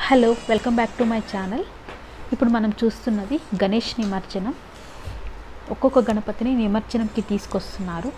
hello welcome back to my channel ఇప్పుడు మనం చూస్తున్నది గణేష్ నిమజ్జనం ఒక్కొక్క గణపతిని నిమజ్జనంకి తీసుకొస్తున్నారు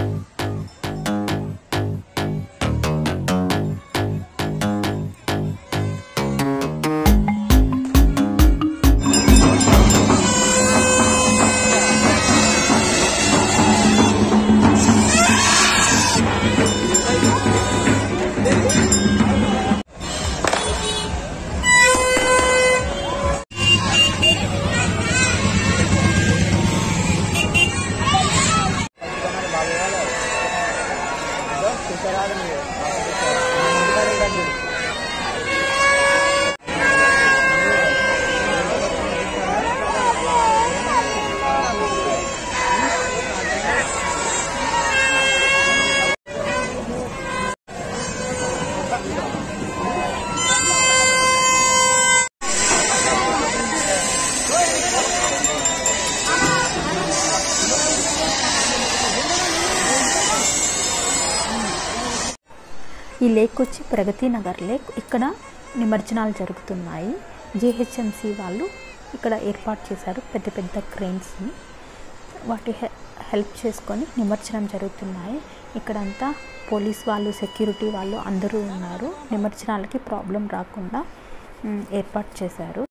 ఈ లేక్ వచ్చి ప్రగతి నగర్ లేక్ ఇక్కడ నిమజ్జనాలు జరుగుతున్నాయి జిహెచ్ఎంసి వాళ్ళు ఇక్కడ ఏర్పాటు చేశారు పెద్ద పెద్ద క్రెయిన్స్ని వాటి హె హెల్ప్ చేసుకొని నిమజ్జనం జరుగుతున్నాయి ఇక్కడంతా పోలీస్ వాళ్ళు సెక్యూరిటీ వాళ్ళు అందరూ ఉన్నారు నిమజ్జనాలకి ప్రాబ్లం రాకుండా మ్, ఏర్పాటు చేశారు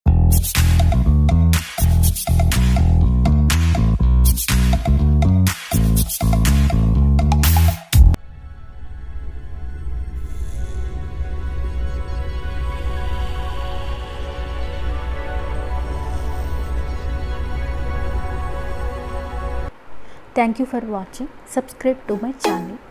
thank you for watching subscribe to my channel